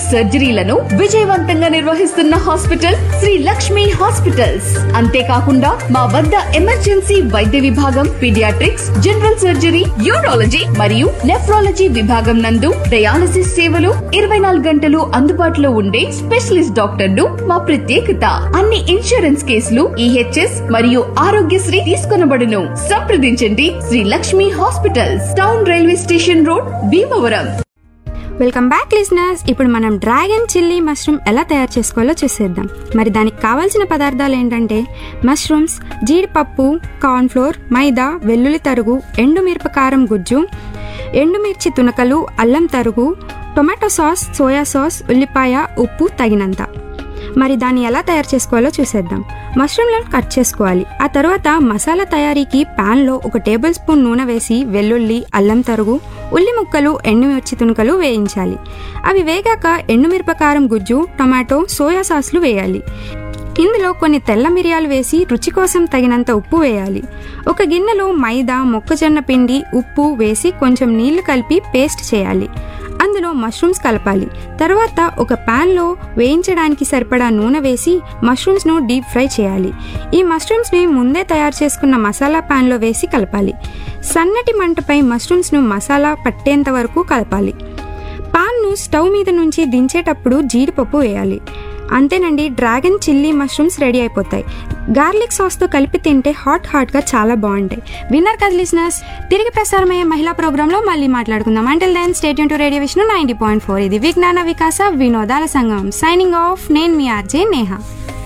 laparoscopic సర్జరీలను విజయవంతంగా నిర్వహిస్తున్న hospital Shri Lakshmi hospitals అంతేకాకుండా మా వద్ద ఎమర్జెన్సీ వైద్య విభాగం పీడియాట్రిక్స్ జనరల్ సర్జరీ యూరాలజీ మరియు నెఫ్రాలజీ విభాగం నందు డయాలసిస్ సేవలు ఇరవై నాలుగు గంటలు అందుబాటులో ఉండే స్పెషలిస్ట్ డాక్టర్లు మా ప్రత్యేకత అన్ని ఇన్సూరెన్స్ కేసులు ఈహెచ్ఎస్ మరియు ఆరోగ్యశ్రీ తీసుకొనబడును సంప్రదించండి Sri Lakshmi hospitals town railway station road Bhimavaram welcome back listeners ఇప్పుడు మనం డ్రాగన్ చిల్లీ మష్రూమ్ ఎలా తయారు చేసుకోవాలో చూసేద్దాం మరి దానికి కావాల్సిన పదార్థాలు ఏంటంటే మష్రూమ్స్ జీడిపప్పు కార్న్ఫ్లోర్ మైదా వెల్లుల్లి తరుగు ఎండుమిరపకారం గుజ్జు ఎండుమిర్చి తునకలు అల్లం తరుగు టొమాటో సాస్ సోయా సాస్ ఉల్లిపాయ ఉప్పు తగినంత మరి దాన్ని ఎలా తయారు చేసుకోవాలో చూసేద్దాం మష్రూమ్లను కట్ చేసుకోవాలి ఆ తర్వాత మసాలా తయారీకి ప్యాన్లో ఒక టేబుల్ స్పూన్ నూనె వేసి వెల్లుల్లి అల్లం తరుగు ఉల్లి ముక్కలు ఎండుమిర్చి తునుకలు వేయించాలి అవి వేగాక ఎండుమిరపకారం గుజ్జు టొమాటో సోయా సాస్లు వేయాలి ఇందులో కొన్ని తెల్ల మిరియాలు వేసి రుచి కోసం తగినంత ఉప్పు వేయాలి ఒక గిన్నెలో మైదా మొక్కజొన్న పిండి ఉప్పు వేసి కొంచెం నీళ్లు కలిపి పేస్ట్ చేయాలి అందులో మష్రూమ్స్ కలపాలి తర్వాత ఒక ప్యాన్లో వేయించడానికి సరిపడా నూనె వేసి మష్రూమ్స్ను డీప్ ఫ్రై చేయాలి ఈ మష్రూమ్స్ని ముందే తయారు చేసుకున్న మసాలా ప్యాన్లో వేసి కలపాలి సన్నటి మంటపై మష్రూమ్స్ను మసాలా పట్టేంత వరకు కలపాలి పాన్ను స్టవ్ మీద నుంచి దించేటప్పుడు జీడిపప్పు వేయాలి అంతేనండి డ్రాగన్ చిల్లీ మష్రూమ్స్ రెడీ అయిపోతాయి గార్లిక్ సాస్తో కలిపి తింటే హాట్ హాట్గా చాలా బాగుంటాయి విన్నర్ కదా లిసినర్స్ తిరిగి ప్రసారమయ్యే మహిళా ప్రోగ్రాంలో మళ్ళీ మాట్లాడుకుందాం అంటిల్ దెన్ స్టేట్ టు radio Vishnu ninety point four ఇది విజ్ఞాన వికాస వినోదాల సంగమం సైనింగ్ ఆఫ్ నేను మీ ఆర్జే నేహా